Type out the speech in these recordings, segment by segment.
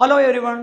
hello everyone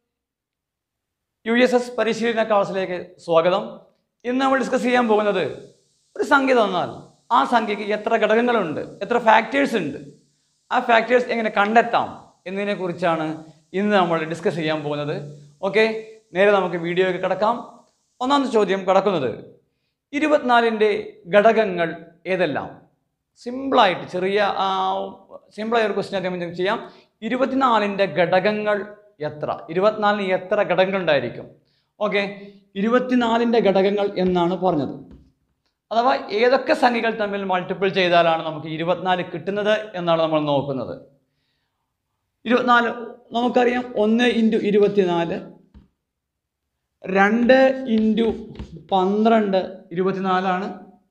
U S S പരിശീലന ക്ലാസ്സിലേക്ക് സ്വാഗതം ഇന്ന് നമ്മൾ ഡിസ്കസ് ചെയ്യാൻ പോകുന്നത് ഒരു സംഖ്യ തന്നാൽ ആ സംഖ്യയ്ക്ക് എത്ര ഘടകങ്ങളുണ്ട് എത്ര ഫാക്ടേഴ്സ് ഉണ്ട് ആ ഫാക്ടേഴ്സ് എങ്ങനെ കണ്ടെത്താം എന്നതിനെ കുറിച്ചാണ് ഇന്ന് നമ്മൾ ഡിസ്കസ് ചെയ്യാൻ പോകുന്നത് ഓക്കെ നേരെ നമുക്ക് വീഡിയോയ്ക്ക് കിടക്കാം ഒന്നാമത്തെ ചോദ്യം കിടക്കുന്നത് ഇരുപത്തിനാലിൻ്റെ ഘടകങ്ങൾ ഏതെല്ലാം സിമ്പിളായിട്ട് ചെറിയ സിമ്പിളായ ഒരു ക്വസ്റ്റ്യൻ ആദ്യം ചെയ്യാം ഇരുപത്തിനാലിൻ്റെ ഘടകങ്ങൾ എത്ര ഇരുപത്തിനാലിന് എത്ര ഘടകങ്ങൾ ഉണ്ടായിരിക്കും ഓക്കെ ഇരുപത്തിനാലിൻ്റെ ഘടകങ്ങൾ എന്നാണ് പറഞ്ഞത് അഥവാ ഏതൊക്കെ സംഖ്യകൾ തമ്മിൽ മൾട്ടിപ്പിൾ ചെയ്താലാണ് നമുക്ക് ഇരുപത്തിനാല് കിട്ടുന്നത് എന്നാണ് നമ്മൾ നോക്കുന്നത് ഇരുപത്തിനാല് നമുക്കറിയാം ഒന്ന് ഇൻറ്റു ഇരുപത്തിനാല് രണ്ട് ഇൻറ്റു പന്ത്രണ്ട് ഇരുപത്തിനാലാണ്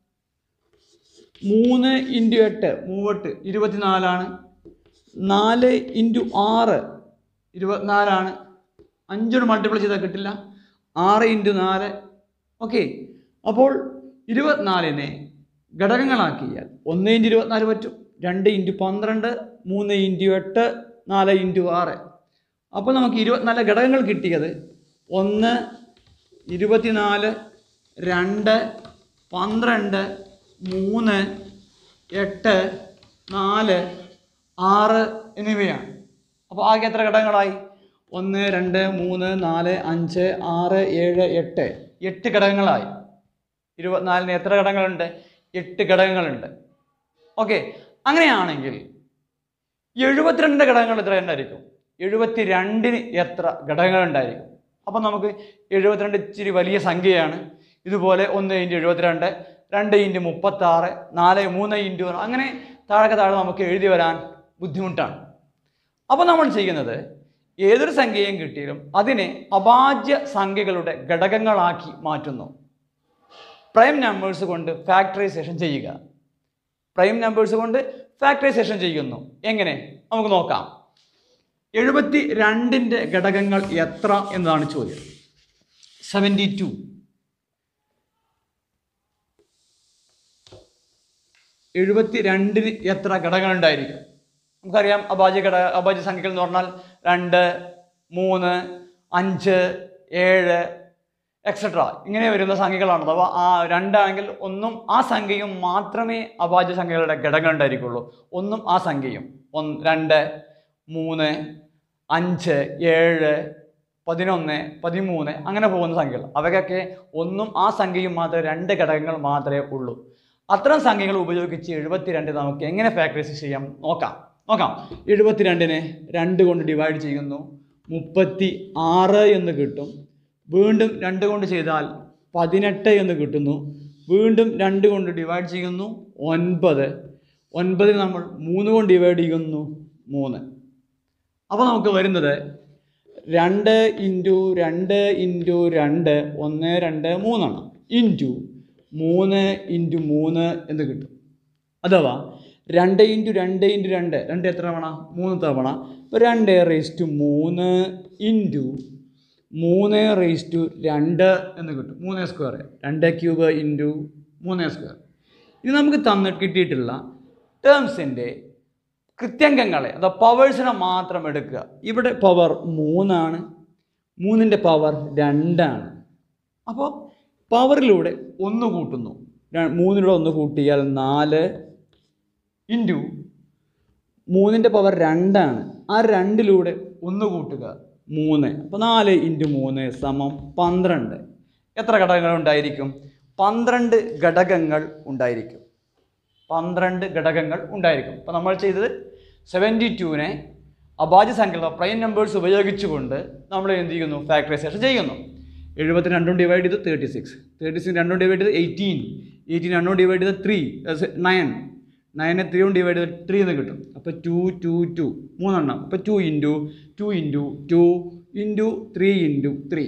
മൂന്ന് ഇൻറ്റു എട്ട് മൂവെട്ട് ഇരുപത്തിനാലാണ് നാല് ഇൻറ്റു ആറ് ഇരുപത്തിനാലാണ് അഞ്ചോട് മൾട്ടിപ്പിൾ ചെയ്താൽ കിട്ടില്ല ആറ് ഇൻറ്റു നാല് ഓക്കെ അപ്പോൾ ഇരുപത്തിനാലിനെ ഘടകങ്ങളാക്കിയാൽ ഒന്ന് ഇൻറ്റു ഇരുപത്തിനാല് പറ്റും രണ്ട് ഇൻറ്റു പന്ത്രണ്ട് മൂന്ന് ഇൻറ്റു എട്ട് നാല് ഇൻറ്റു ആറ് അപ്പോൾ നമുക്ക് ഇരുപത്തിനാല് ഘടകങ്ങൾ കിട്ടിയത് ഒന്ന് ഇരുപത്തിനാല് രണ്ട് പന്ത്രണ്ട് മൂന്ന് എട്ട് നാല് ആറ് എന്നിവയാണ് അപ്പോൾ ആകെ എത്ര ഘടകങ്ങളായി ഒന്ന് രണ്ട് മൂന്ന് നാല് അഞ്ച് ആറ് ഏഴ് എട്ട് എട്ട് ഘടകങ്ങളായി ഇരുപത്തിനാലിന് എത്ര ഘടകങ്ങളുണ്ട് എട്ട് ഘടകങ്ങളുണ്ട് ഓക്കെ അങ്ങനെയാണെങ്കിൽ എഴുപത്തിരണ്ട് ഘടകങ്ങൾ എത്ര ഉണ്ടായിരിക്കും എഴുപത്തി രണ്ടിന് എത്ര ഘടകങ്ങൾ ഉണ്ടായിരിക്കും അപ്പം നമുക്ക് എഴുപത്തിരണ്ട് ഇച്ചിരി വലിയ സംഖ്യയാണ് ഇതുപോലെ ഒന്ന് ഇൻറ്റു എഴുപത്തിരണ്ട് രണ്ട് ഇൻറ്റു മുപ്പത്താറ് നാല് മൂന്ന് ഇൻറ്റു അങ്ങനെ താഴെ താഴെ നമുക്ക് എഴുതി വരാൻ ബുദ്ധിമുട്ടാണ് അപ്പോൾ നമ്മൾ ചെയ്യുന്നത് ഏതൊരു സംഖ്യയും കിട്ടിയാലും അതിനെ അഭാജ്യ സംഖ്യകളുടെ ഘടകങ്ങളാക്കി മാറ്റുന്നു പ്രൈം നമ്പേഴ്സ് കൊണ്ട് ഫാക്ടറൈസേഷൻ ചെയ്യുക പ്രൈം നമ്പേഴ്സ് കൊണ്ട് ഫാക്ടറൈസേഷൻ ചെയ്യുന്നു എങ്ങനെ നമുക്ക് നോക്കാം എഴുപത്തി രണ്ടിൻ്റെ ഘടകങ്ങൾ എത്ര എന്നതാണ് ചോദ്യം സെവൻറ്റി ടു എഴുപത്തി രണ്ടിന് എത്ര ഘടകങ്ങളുണ്ടായിരിക്കും നമുക്കറിയാം അഭാജ്യ ഘടക അഭാജ്യ സംഖ്യകൾ എന്ന് പറഞ്ഞാൽ രണ്ട് മൂന്ന് അഞ്ച് ഏഴ് എക്സെട്ര ഇങ്ങനെ വരുന്ന സംഖ്യകളാണ് അഥവാ ആ രണ്ടാണെങ്കിൽ ഒന്നും ആ സംഖ്യയും മാത്രമേ അഭാജ്യ സംഖ്യകളുടെ ഘടകങ്ങൾ ഉണ്ടായിരിക്കുള്ളൂ ഒന്നും ആ സംഖ്യയും ഒന്ന് രണ്ട് മൂന്ന് അഞ്ച് ഏഴ് പതിനൊന്ന് പതിമൂന്ന് അങ്ങനെ പോകുന്ന സംഖ്യകൾ അവയ്ക്കൊക്കെ ഒന്നും ആ സംഖ്യയും മാത്രമേ രണ്ട് ഘടകങ്ങൾ മാത്രമേ ഉള്ളൂ അത്തരം സംഖ്യകൾ ഉപയോഗിച്ച് എഴുപത്തിരണ്ട് നമുക്ക് എങ്ങനെ ഫാക്ടറൈസ് ചെയ്യാം നോക്കാം നോക്കാം എഴുപത്തിരണ്ടിനെ രണ്ട് കൊണ്ട് ഡിവൈഡ് ചെയ്യുന്നു മുപ്പത്തി ആറ് എന്ന് കിട്ടും വീണ്ടും രണ്ട് കൊണ്ട് ചെയ്താൽ പതിനെട്ട് എന്ന് കിട്ടുന്നു വീണ്ടും രണ്ട് കൊണ്ട് ഡിവൈഡ് ചെയ്യുന്നു ഒൻപത് ഒൻപതിന് നമ്മൾ മൂന്ന് കൊണ്ട് ഡിവൈഡ് ചെയ്യുന്നു മൂന്ന് അപ്പോൾ നമുക്ക് വരുന്നത് രണ്ട് ഇൻറ്റു രണ്ട് ഇൻറ്റു രണ്ട് ഒന്ന് രണ്ട് മൂന്നാണ് ഇൻറ്റു മൂന്ന് ഇൻറ്റു മൂന്ന് എന്ന് കിട്ടും അഥവാ രണ്ട് ഇൻറ്റു രണ്ട് ഇൻറ്റു രണ്ട് രണ്ട് എത്ര തവണ മൂന്ന് തവണ ഇപ്പോൾ രണ്ട് റേസ് ടു മൂന്ന് ഇൻറ്റു മൂന്ന് റേസ് ടു രണ്ട് എന്ന് കിട്ടും മൂന്ന് സ്ക്വയർ രണ്ട് ക്യൂബ് ഇൻറ്റു മൂന്ന് സ്ക്വയർ ഇത് നമുക്ക് തന്നിട്ട് കിട്ടിയിട്ടുള്ള ടേംസിൻ്റെ കൃത്യംഗങ്ങളെ അതോ പവേഴ്സിനെ മാത്രം എടുക്കുക ഇവിടെ പവർ മൂന്നാണ് മൂന്നിൻ്റെ പവർ രണ്ടാണ് അപ്പോൾ പവറിലൂടെ ഒന്ന് കൂട്ടുന്നു ര- മൂന്നിലൂടെ ഒന്ന് കൂട്ടിയാൽ നാല് ഇൻറ്റു മൂന്നിൻ്റെ പവർ രണ്ടാണ് ആ രണ്ടിലൂടെ ഒന്ന് കൂട്ടുക മൂന്ന് അപ്പോൾ നാല് ഇൻറ്റു മൂന്ന് സമം പന്ത്രണ്ട് എത്ര ഘടകങ്ങൾ ഉണ്ടായിരിക്കും പന്ത്രണ്ട് ഘടകങ്ങൾ ഉണ്ടായിരിക്കും പന്ത്രണ്ട് ഘടകങ്ങൾ ഉണ്ടായിരിക്കും അപ്പോൾ നമ്മൾ ചെയ്തത് സെവൻറ്റി ടുവിനെ അഭാജ്യ സംഖ്യകളുടെ പ്രൈം നമ്പേഴ്സ് ഉപയോഗിച്ചുകൊണ്ട് നമ്മൾ എന്ത് ചെയ്യുന്നു ഫാക്ടറൈസേഷൻ ചെയ്യുന്നു എഴുപത്തി രണ്ടും ഡിവൈഡ് ചെയ്ത് തേർട്ടി സിക്സ് തേർട്ടി സിക്സ് രണ്ടും ഡിവൈഡ് ചെയ്ത് എയ്റ്റീൻ എയ്റ്റീൻ രണ്ടും ഡിവൈഡ് ചെയ്ത് ത്രീ നയൻ നയനെ ത്രീ കൊണ്ട് ഡിവൈഡ് ചെയ്ത് ത്രീ എന്ന് കിട്ടും അപ്പോൾ ടു ടു ടു മൂന്നെണ്ണം അപ്പോൾ two into two into two into three into three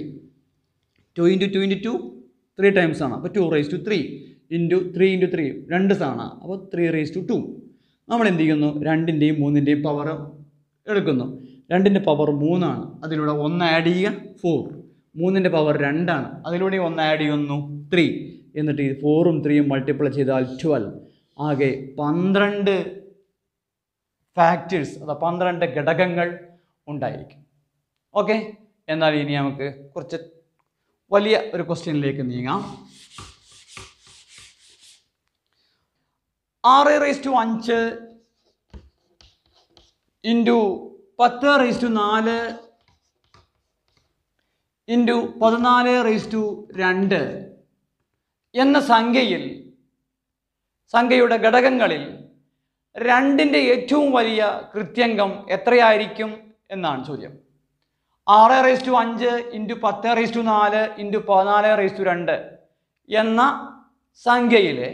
two into two into two three times ആണ് അപ്പോൾ two raise to three into three into three രണ്ട് ആണ് അപ്പോൾ ത്രീ റേസ് ടു ടു നമ്മൾ എന്ത് ചെയ്യുന്നു രണ്ടിൻ്റെയും മൂന്നിൻ്റെയും പവർ എടുക്കുന്നു രണ്ടിൻ്റെ പവർ മൂന്നാണ് അതിലൂടെ ഒന്ന് ആഡ് ചെയ്യുക ഫോർ മൂന്നിൻ്റെ പവർ രണ്ടാണ് അതിലൂടെ ഒന്ന് ആഡ് ചെയ്യുന്നു ത്രീ എന്നിട്ട് ഈ ഫോറും ത്രീയും മൾട്ടിപ്ലൈ ചെയ്താൽ ട്വൽവ് ആകെ പന്ത്രണ്ട് ഫാക്ടേഴ്സ് അഥവാ പന്ത്രണ്ട് ഘടകങ്ങൾ ഉണ്ടായിരിക്കും ഓക്കെ എന്നാൽ ഇനി നമുക്ക് കുറച്ച് വലിയ ഒരു ക്വസ്റ്റ്യനിലേക്ക് നീങ്ങാം ആറ് റേസ് ടു അഞ്ച് ഇൻറ്റു പത്ത് റേസ് ടു നാല് ഇൻറ്റു പതിനാല് റേസ് ടു രണ്ട് എന്ന സംഖ്യയിൽ സംഖ്യയുടെ ഘടകങ്ങളിൽ രണ്ടിൻ്റെ ഏറ്റവും വലിയ കൃത്യംഗം എത്രയായിരിക്കും എന്നാണ് ചോദ്യം ആറ് റേസ് ടു അഞ്ച് ഇൻറ്റു പത്ത് റേസ് ടു നാല് ഇൻറ്റു പതിനാല് റേസ് ടു രണ്ട് എന്ന സംഖ്യയിലെ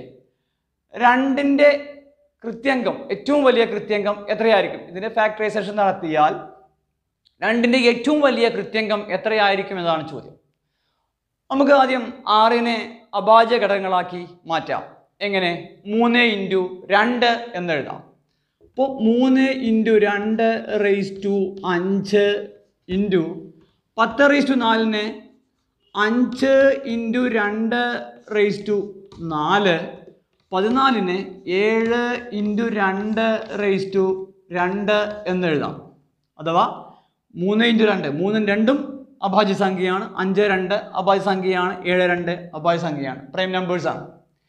രണ്ടിൻ്റെ കൃത്യംഗം ഏറ്റവും വലിയ കൃത്യംഗം എത്രയായിരിക്കും ഇതിൻ്റെ ഫാക്ടറൈസേഷൻ നടത്തിയാൽ രണ്ടിൻ്റെ ഏറ്റവും വലിയ കൃത്യംഗം എത്രയായിരിക്കും എന്നതാണ് ചോദ്യം നമുക്ക് ആദ്യം ആറിനെ അഭാജ്യ ഘടകങ്ങളാക്കി മാറ്റാം എങ്ങനെ മൂന്ന് ഇൻറ്റു രണ്ട് എന്നെഴുതാം അപ്പോൾ മൂന്ന് ഇൻറ്റു രണ്ട് റേസ് ടു അഞ്ച് ഇൻറ്റു പത്ത് റേസ് ടു നാലിന് അഞ്ച് ഇൻറ്റു രണ്ട് റേസ് ടു നാല് പതിനാലിന് ഏഴ് ഇൻറ്റു രണ്ട് റേസ് ടു രണ്ട് എന്നെഴുതാം അഥവാ മൂന്ന് ഇൻറ്റു രണ്ട് മൂന്നും രണ്ടും അഭാജ്യ സംഖ്യയാണ് അഞ്ച് രണ്ട് അഭാജ്യ സംഖ്യയാണ് ഏഴ് രണ്ട് അഭാജ്യ സംഖ്യയാണ് പ്രൈം നമ്പേഴ്സാണ്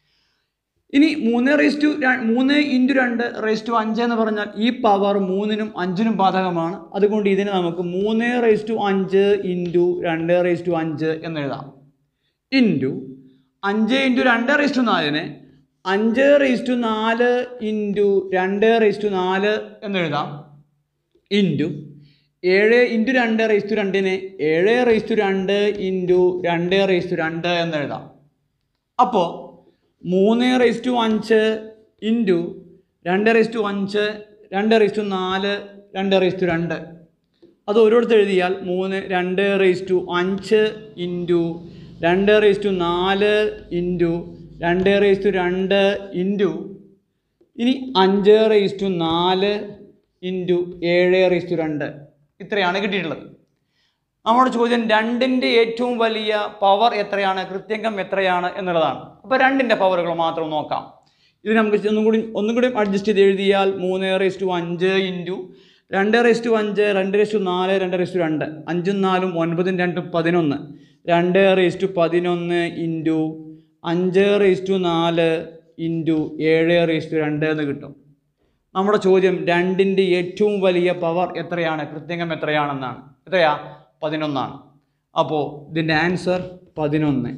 ഇനി മൂന്ന് റേസ് ടു മൂന്ന് ഇൻറ്റു രണ്ട് റേസ് ടു അഞ്ച് എന്ന് പറഞ്ഞാൽ ഈ പവർ മൂന്നിനും അഞ്ചിനും ബാധകമാണ് അതുകൊണ്ട് ഇതിനെ നമുക്ക് മൂന്ന് റേസ് ടു അഞ്ച് ഇൻറ്റു രണ്ട് റേസ് ടു അഞ്ച് എന്നെഴുതാം ഇൻറ്റു അഞ്ച് ഇൻറ്റു രണ്ട് റേസ് ടു നാലിന് അഞ്ച് റേസ് ടു നാല് ഇൻറ്റു രണ്ട് റേസ് ടു നാല് എന്നെഴുതാം ഇൻറ്റു ഏഴ് ഇൻറ്റു രണ്ട് റേസ് ടു രണ്ടിന് ഏഴ് റേസ് ടു രണ്ട് ഇൻറ്റു രണ്ട് റേസ് ടു രണ്ട് എന്നെഴുതാം അപ്പോൾ മൂന്ന് റേസ് ടു അഞ്ച് ഇൻറ്റു രണ്ട് റേസ് ടു അഞ്ച് രണ്ട് റേസ് ടു നാല് രണ്ട് റേസ് ടു രണ്ട് അത് ഓരോരുത്തർ എഴുതിയാൽ മൂന്ന് രണ്ട് റേസ് ടു അഞ്ച് ഇൻറ്റു രണ്ട് റേസ് ടു നാല് ഇൻറ്റു രണ്ട് റേസ് ടു രണ്ട് ഇൻറ്റു ഇനി അഞ്ച് റേസ് ടു നാല് ഇൻറ്റു ഏഴ് റേസ് ടു രണ്ട് ഇത്രയാണ് കിട്ടിയിട്ടുള്ളത് നമ്മുടെ ചോദ്യം രണ്ടിൻ്റെ ഏറ്റവും വലിയ പവർ എത്രയാണ് കൃത്യംഗം എത്രയാണ് എന്നുള്ളതാണ് അപ്പോൾ രണ്ടിൻ്റെ പവറുകൾ മാത്രം നോക്കാം ഇത് നമുക്ക് ഒന്നും കൂടി ഒന്നും കൂടി അഡ്ജസ്റ്റ് ചെയ്ത് എഴുതിയാൽ മൂന്ന് റേസ് ടു അഞ്ച് ഇൻറ്റു രണ്ട് റേസ് ടു അഞ്ച് രണ്ട് റേസ് ടു നാല് രണ്ട് റേസ് ടു രണ്ട് അഞ്ചും നാലും ഒൻപതും രണ്ടും പതിനൊന്ന് രണ്ട് റേസ് ടു പതിനൊന്ന് ഇൻറ്റു അഞ്ച് റേസ് ടു നാല് ഇൻറ്റു ഏഴ് റേസ് ടു രണ്ട് എന്ന് കിട്ടും നമ്മുടെ ചോദ്യം രണ്ടിൻ്റെ ഏറ്റവും വലിയ പവർ എത്രയാണ് കൃത്യംഗം എത്രയാണെന്നാണ് എത്രയാ പതിനൊന്നാണ് അപ്പോൾ ഇതിൻ്റെ ആൻസർ പതിനൊന്ന്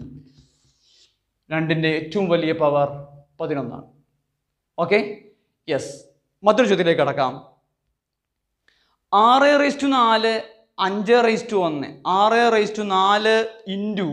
രണ്ടിൻ്റെ ഏറ്റവും വലിയ പവർ പതിനൊന്നാണ് ഓക്കെ യെസ് മറ്റൊരു ചോദ്യത്തിലേക്ക് കടക്കാം ആറ് റേസ് ടു നാല് അഞ്ച് റേസ് ടു ഒന്ന് ആറ് റേസ് ടു നാല് ഇൻറ്റു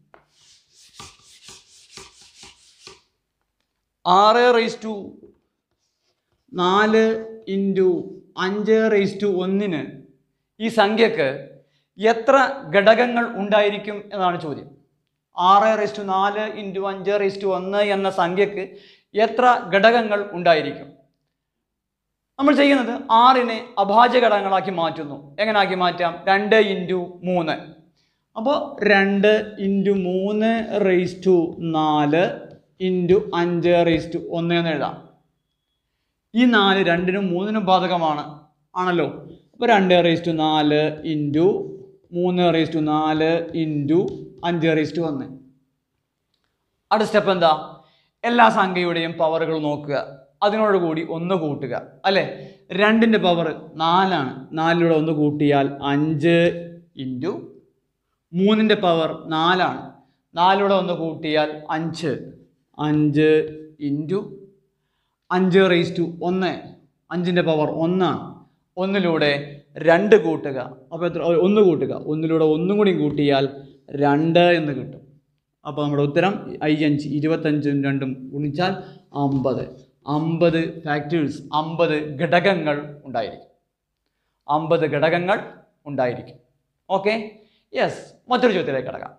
ആറ് റേസ് ടു നാല് ഇൻറ്റു അഞ്ച് റേസ് ടു ഒന്നിന് ഈ സംഖ്യക്ക് എത്ര ഘടകങ്ങൾ ഉണ്ടായിരിക്കും എന്നാണ് ചോദ്യം ആറ് റേസ് ടു നാല് ഇൻറ്റു അഞ്ച് റേസ് ടു ഒന്ന് എന്ന സംഖ്യക്ക് എത്ര ഘടകങ്ങൾ ഉണ്ടായിരിക്കും നമ്മൾ ചെയ്യുന്നത് ആറിനെ അഭാജ്യ ഘടകങ്ങളാക്കി മാറ്റുന്നു എങ്ങനെ ആക്കി മാറ്റാം രണ്ട് ഇൻറ്റു മൂന്ന് അപ്പോൾ രണ്ട് ഇൻറ്റു മൂന്ന് റേസ് ടു നാല് ഇൻറ്റു അഞ്ച് റേസ് ടു ഒന്ന് എന്ന് എഴുതാം ഈ നാല് രണ്ടിനും മൂന്നിനും ബാധകമാണ് ആണല്ലോ അപ്പോൾ രണ്ട് റേസ് ടു നാല് ഇൻറ്റു മൂന്ന് റേസ് ടു നാല് ഇൻറ്റു അഞ്ച് റേസ് ടു ഒന്ന് അടുത്ത സ്റ്റെപ്പ് എന്താ എല്ലാ സംഖ്യയുടെയും പവറുകൾ നോക്കുക അതിനോട് കൂടി ഒന്ന് കൂട്ടുക അല്ലേ രണ്ടിൻ്റെ പവർ നാലാണ് നാലിലൂടെ ഒന്ന് കൂട്ടിയാൽ അഞ്ച് ഇൻറ്റു മൂന്നിൻ്റെ പവർ നാലാണ് നാലിലൂടെ ഒന്ന് കൂട്ടിയാൽ അഞ്ച് അഞ്ച് ഇൻറ്റു അഞ്ച് റേസ് ടു ഒന്ന് അഞ്ചിൻ്റെ പവർ ഒന്നാണ് ഒന്നിലൂടെ രണ്ട് കൂട്ടുക അപ്പോൾ എത്ര ഒന്ന് കൂട്ടുക ഒന്നിലൂടെ ഒന്നും കൂടി കൂട്ടിയാൽ രണ്ട് എന്ന് കിട്ടും അപ്പോൾ നമ്മുടെ ഉത്തരം ഐ അഞ്ച് ഇരുപത്തഞ്ചും രണ്ടും ഗുണിച്ചാൽ അമ്പത് അമ്പത് ഫാക്ടേഴ്സ് അമ്പത് ഘടകങ്ങൾ ഉണ്ടായിരിക്കും അമ്പത് ഘടകങ്ങൾ ഉണ്ടായിരിക്കും ഓക്കെ യെസ് മറ്റൊരു ചോദ്യത്തിലേക്ക് കിടക്കാം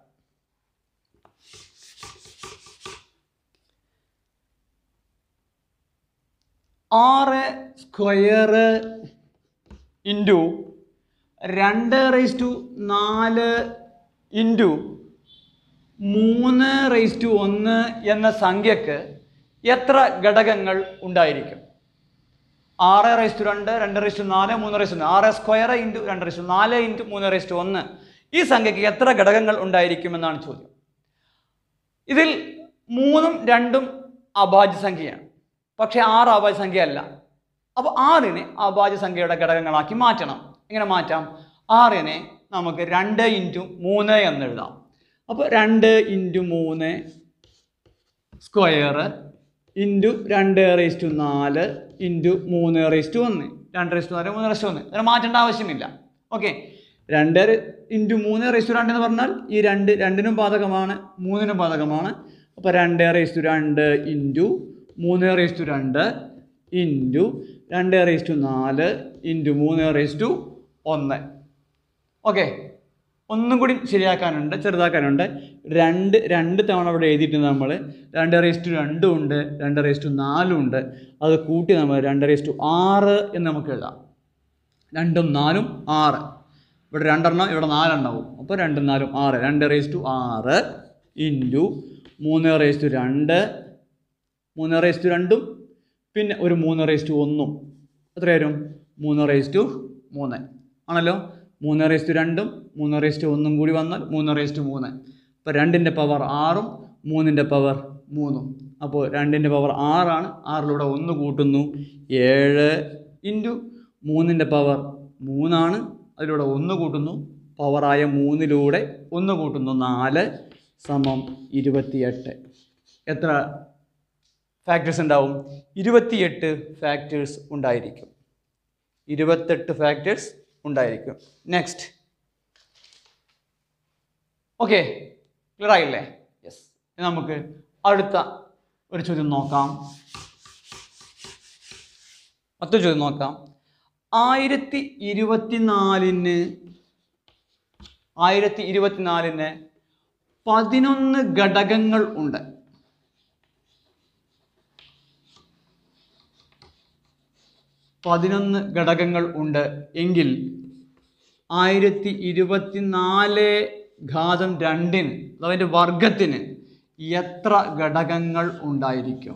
ആറ് സ്ക്വയർ ഇൻറ്റു രണ്ട് റേസ് ടു നാല് ഇൻറ്റു മൂന്ന് റേസ് ടു ഒന്ന് എന്ന സംഖ്യക്ക് എത്ര ഘടകങ്ങൾ ഉണ്ടായിരിക്കും ആറ് റേസ്റ്റ് രണ്ട് രണ്ട് റേസ്റ്റ് നാല് മൂന്ന് റേസ്റ്റ് ആറ് സ്ക്വയർ ഇൻറ്റു രണ്ട് റേസ്റ്റ് നാല് ഇൻറ്റു മൂന്ന് റേസ്റ്റ് ഒന്ന് ഈ സംഖ്യയ്ക്ക് എത്ര ഘടകങ്ങൾ ഉണ്ടായിരിക്കുമെന്നാണ് ചോദ്യം ഇതിൽ മൂന്നും രണ്ടും അഭാജ്യ സംഖ്യയാണ് പക്ഷേ ആറ് അഭാജ്യ സംഖ്യ അല്ല അപ്പോൾ ആറിനെ അഭാജ്യ സംഖ്യയുടെ ഘടകങ്ങളാക്കി മാറ്റണം എങ്ങനെ മാറ്റാം ആറിനെ നമുക്ക് രണ്ട് ഇൻറ്റു മൂന്ന് എന്ന് എഴുതാം അപ്പോൾ രണ്ട് ഇൻറ്റു മൂന്ന് സ്ക്വയർ ഇൻറ്റു രണ്ട് റേസ്റ്റ് നാല് ഇൻറ്റു മൂന്ന് റേസ്റ്റ് ഒന്ന് രണ്ട് റേസ്റ്റ് നാല് മൂന്ന് റേസ്റ്റ് ഒന്ന് അതിന് മാറ്റേണ്ട ആവശ്യമില്ല ഓക്കെ രണ്ട് ഇൻറ്റു മൂന്ന് റേസ്റ്റ് രണ്ട് എന്ന് പറഞ്ഞാൽ ഈ രണ്ട് രണ്ടിനും ബാധകമാണ് മൂന്നിനും ബാധകമാണ് അപ്പോൾ രണ്ട് റേസ്റ്റ് രണ്ട് ഇൻറ്റു മൂന്ന് റേസ്റ്റ് രണ്ട് ഇൻറ്റു രണ്ട് റേസ്റ്റ് നാല് ഇൻറ്റു മൂന്ന് റേസ്റ്റ് ഒന്ന് ഓക്കെ ഒന്നും കൂടി ശരിയാക്കാനുണ്ട് ചെറുതാക്കാനുണ്ട് രണ്ട് രണ്ട് തവണ ഇവിടെ എഴുതിയിട്ടുണ്ട് നമ്മൾ രണ്ട് റേസ്റ്റ് രണ്ടും ഉണ്ട് രണ്ട് റേസ്റ്റ് നാലും ഉണ്ട് അത് കൂട്ടി നമ്മൾ രണ്ട് റേസ്റ്റ് ആറ് എന്ന് നമുക്ക് എഴുതാം രണ്ടും നാലും ആറ് ഇവിടെ രണ്ടെണ്ണം ഇവിടെ നാലെണ്ണവും അപ്പോൾ രണ്ടും നാലും ആറ് രണ്ട് റേസ്റ്റ് ആറ് ഇൻറ്റു മൂന്ന് റേസ്റ്റ് രണ്ട് മൂന്ന് റേസ്റ്റ് രണ്ടും പിന്നെ ഒരു മൂന്ന് റേസ്റ്റ് ഒന്നും എത്ര വരും മൂന്ന് റേസ്റ്റ് മൂന്ന് ആണല്ലോ മൂന്ന് റേസ്റ്റ് രണ്ടും മൂന്ന് റേസ്റ്റ് ഒന്നും കൂടി വന്നാൽ മൂന്ന് റേസ്റ്റ് മൂന്ന് അപ്പോൾ രണ്ടിൻ്റെ പവർ ആറും മൂന്നിൻ്റെ പവർ മൂന്നും അപ്പോൾ രണ്ടിൻ്റെ പവർ ആറാണ് ആറിലൂടെ ഒന്ന് കൂട്ടുന്നു ഏഴ് ഇൻറ്റു മൂന്നിൻ്റെ പവർ മൂന്നാണ് അതിലൂടെ ഒന്ന് കൂട്ടുന്നു പവറായ മൂന്നിലൂടെ ഒന്ന് കൂട്ടുന്നു നാല് സമം ഇരുപത്തിയെട്ട് എത്ര ഫാക്ടേഴ്സ് ഉണ്ടാവും ഇരുപത്തിയെട്ട് ഫാക്ടേഴ്സ് ഉണ്ടായിരിക്കും ഇരുപത്തെട്ട് ഫാക്ടേഴ്സ് ഉണ്ടായിരിക്കും നെക്സ്റ്റ് ഓക്കെ ക്ലിയർ ആയില്ലേ യെസ് നമുക്ക് അടുത്ത ഒരു ചോദ്യം നോക്കാം മറ്റൊരു ചോദ്യം നോക്കാം ആയിരത്തി ഇരുപത്തിനാലിന് ആയിരത്തി ഇരുപത്തിനാലിന് പതിനൊന്ന് ഘടകങ്ങൾ ഉണ്ട് പതിനൊന്ന് ഘടകങ്ങൾ ഉണ്ട് എങ്കിൽ ആയിരത്തി ഇരുപത്തിനാല് ഘാതം രണ്ടിന് അതതിൻ്റെ വർഗത്തിന് എത്ര ഘടകങ്ങൾ ഉണ്ടായിരിക്കും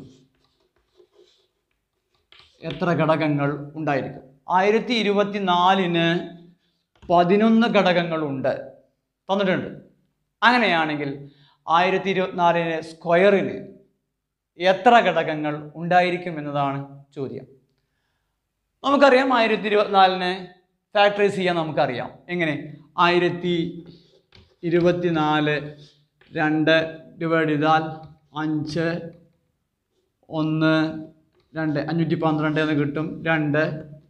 എത്ര ഘടകങ്ങൾ ഉണ്ടായിരിക്കും ആയിരത്തി ഇരുപത്തിനാലിന് പതിനൊന്ന് ഘടകങ്ങളുണ്ട് തന്നിട്ടുണ്ട് അങ്ങനെയാണെങ്കിൽ ആയിരത്തി ഇരുപത്തിനാലിന് സ്ക്വയറിന് എത്ര ഘടകങ്ങൾ ഉണ്ടായിരിക്കും എന്നതാണ് ചോദ്യം നമുക്കറിയാം ആയിരത്തി ഇരുപത്തിനാലിന് ഫാക്ടറൈസ് ചെയ്യാൻ നമുക്കറിയാം എങ്ങനെ ആയിരത്തി ഇരുപത്തിനാല് രണ്ട് ഡിവൈഡ് ചെയ്താൽ അഞ്ച് ഒന്ന് രണ്ട് അഞ്ഞൂറ്റി പന്ത്രണ്ട് എന്ന് കിട്ടും രണ്ട്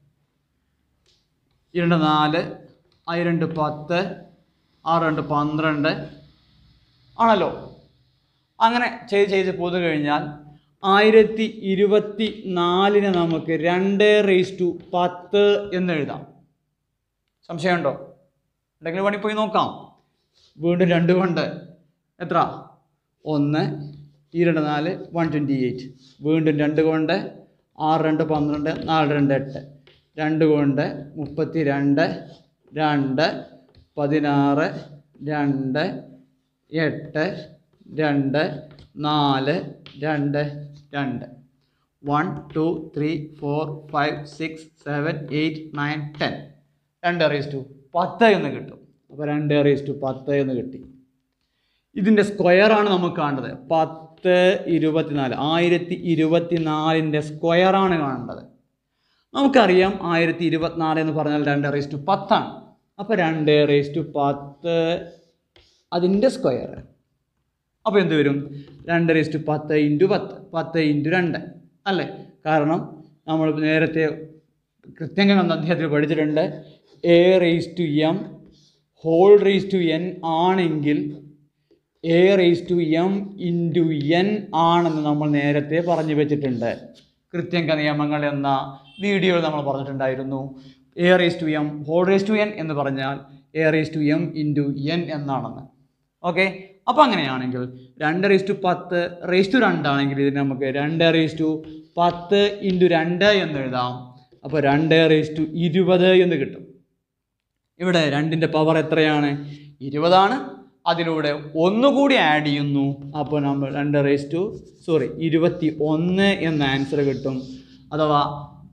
ഇരുണ്ട് നാല് ആ രണ്ട് പത്ത് ആറ് രണ്ട് പന്ത്രണ്ട് ആണല്ലോ അങ്ങനെ ചെയ്ത് ചെയ്ത് പോന്നു കഴിഞ്ഞാൽ ആയിരത്തി ഇരുപത്തി നാലിന് നമുക്ക് രണ്ട് റേസ് ടു പത്ത് എന്ന് എഴുതാം സംശയമുണ്ടോ ഉണ്ടെങ്കിൽ വേണമെങ്കിൽ പോയി നോക്കാം വീണ്ടും രണ്ട് കൊണ്ട് എത്ര ഒന്ന് ഈ രണ്ട് നാല് വൺ ട്വൻറ്റി എയ്റ്റ് വീണ്ടും രണ്ട് കൊണ്ട് ആറ് രണ്ട് പന്ത്രണ്ട് നാല് രണ്ട് എട്ട് രണ്ട് കൊണ്ട് മുപ്പത്തി രണ്ട് രണ്ട് പതിനാറ് രണ്ട് എട്ട് രണ്ട് നാല് രണ്ട് രണ്ട് one two three four five six seven eight nine ten രണ്ട് റേസ് ടു പത്ത് എന്ന് കിട്ടും അപ്പോൾ രണ്ട് റേസ് ടു പത്ത് എന്ന് കിട്ടി ഇതിൻ്റെ സ്ക്വയറാണ് നമുക്ക് കാണേണ്ടത് പത്ത് ഇരുപത്തിനാല് ആയിരത്തി ഇരുപത്തിനാലിൻ്റെ സ്ക്വയറാണ് കാണേണ്ടത് നമുക്കറിയാം ആയിരത്തി ഇരുപത്തിനാല് എന്ന് പറഞ്ഞാൽ രണ്ട് റേസ് ടു പത്താണ് അപ്പോൾ രണ്ട് റേസ് ടു പത്ത് അതിൻ്റെ സ്ക്വയർ അപ്പോൾ എന്ത് വരും രണ്ട് റേസ് ടു പത്ത് ഇൻറ്റു പത്ത് പത്ത് ഇൻറ്റു രണ്ട് അല്ലേ കാരണം നമ്മൾ നേരത്തെ കൃത്യങ്ങൾ എന്ന അദ്ദേഹത്തിൽ പഠിച്ചിട്ടുണ്ട് A raise to M whole raise to N ആണെങ്കിൽ A raise to M into N ആണെന്ന് നമ്മൾ നേരത്തെ പറഞ്ഞു വെച്ചിട്ടുണ്ട് കൃത്യങ്ക നിയമങ്ങൾ എന്ന വീഡിയോയിൽ നമ്മൾ പറഞ്ഞിട്ടുണ്ടായിരുന്നു A raise to M whole raise to N എന്ന് പറഞ്ഞാൽ A raise to M into N എന്നാണെന്ന് ഓക്കെ അപ്പോൾ അങ്ങനെയാണെങ്കിൽ രണ്ട് റേസ് ടു പത്ത് റേസ് ടു രണ്ടാണെങ്കിൽ ഇതിന് നമുക്ക് രണ്ട് റേസ് ടു പത്ത് ഇൻറ്റു രണ്ട് എന്ന് എഴുതാം അപ്പോൾ രണ്ട് റേസ് ടു ഇരുപത് എന്ന് കിട്ടും ഇവിടെ രണ്ടിൻ്റെ പവർ എത്രയാണ് ഇരുപതാണ് അതിലൂടെ ഒന്നുകൂടി ആഡ് ചെയ്യുന്നു അപ്പോൾ നമ്മൾ രണ്ട് റേസ് ടു സോറി ഇരുപത്തി ഒന്ന് എന്ന ആൻസർ കിട്ടും അഥവാ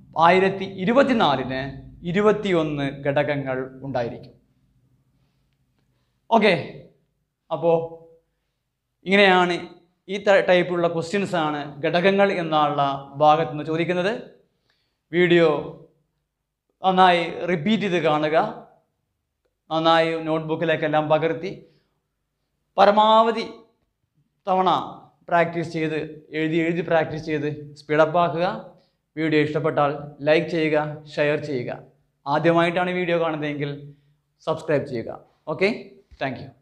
ആയിരത്തി ഇരുപത്തിനാലിന് ഇരുപത്തിയൊന്ന് ഘടകങ്ങൾ ഉണ്ടായിരിക്കും ഓക്കെ അപ്പോൾ ഇങ്ങനെയാണ് ഈ ത- ടൈപ്പുള്ള ക്വസ്റ്റ്യൻസ് ആണ് ഘടകങ്ങൾ എന്നുള്ള ഭാഗത്ത് നിന്ന് ചോദിക്കുന്നത് വീഡിയോ നന്നായി റിപ്പീറ്റ് ചെയ്ത് കാണുക നന്നായി നോട്ട്ബുക്കിലേക്കെല്ലാം പകർത്തി പരമാവധി തവണ പ്രാക്ടീസ് ചെയ്ത് എഴുതി എഴുതി പ്രാക്ടീസ് ചെയ്ത് സ്പീഡപ്പ് ആക്കുക വീഡിയോ ഇഷ്ടപ്പെട്ടാൽ ലൈക്ക് ചെയ്യുക ഷെയർ ചെയ്യുക ആദ്യമായിട്ടാണ് വീഡിയോ കാണുന്നതെങ്കിൽ സബ്സ്ക്രൈബ് ചെയ്യുക ഓക്കെ താങ്ക് യു